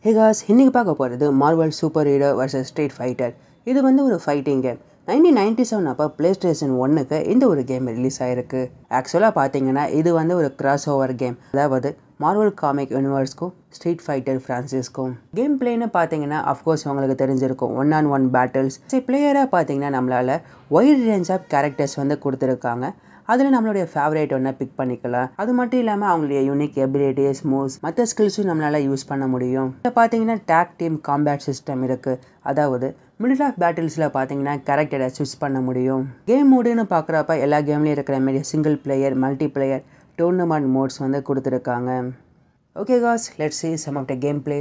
ஹே cos இன்னைக்கு பார்க்க போகிறது Marvel super hero versus street fighter இது வந்து ஒரு fighting game nineteen ninety seven அப்போ ப்ளே ஸ்டேஷன் ஒன்னுக்கு இந்த ஒரு கேம் ரிலீஸ் ஆயிருக்கு ஆக்சுவலாக பார்த்தீங்கன்னா இது வந்து ஒரு கிராஸ் ஓவர் கேம் அதாவது மார்வல் காமிக் யூனிவர்ஸ்க்கும் ஸ்ட்ரீட் ஃபைட்டர் ஃப்ரான்சிஸ்க்கும் கேம் பிளேன்னு பார்த்தீங்கன்னா அஃப்கோர்ஸ் உங்களுக்கு தெரிஞ்சிருக்கும் ஒன் ஆன் ஒன் பேட்டில்ஸ் சரி பிளேயராக பார்த்தீங்கன்னா நம்மளால் ஒய்ட் ரேஞ்ச் ஆஃப் கேரக்டர்ஸ் வந்து கொடுத்துருக்காங்க அதில் நம்மளுடைய ஃபேவரேட் ஒன்றை பிக் பண்ணிக்கலாம் அது மட்டும் இல்லாமல் அவங்களுடைய யூனிக் எபிலிட்டிஸ் மூவ்ஸ் மற்ற ஸ்கில்ஸும் நம்மளால் யூஸ் பண்ண முடியும் இப்போ பார்த்தீங்கன்னா டேக் டீம் காம்பேட் சிஸ்டம் இருக்குது அதாவது மிடில் ஆஃப் பேட்டில்ஸில் பார்த்தீங்கன்னா கேரக்டரை ஸ்விட்ச் பண்ண முடியும் கேம் மூடுன்னு பார்க்குறப்ப எல்லா கேம்லேயும் இருக்கிற மாரி single player multiplayer tournament modes வந்து கொடுத்துருக்காங்க okay cause let's see some of the gameplay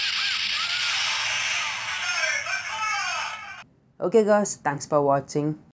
Okay guys, thanks for watching.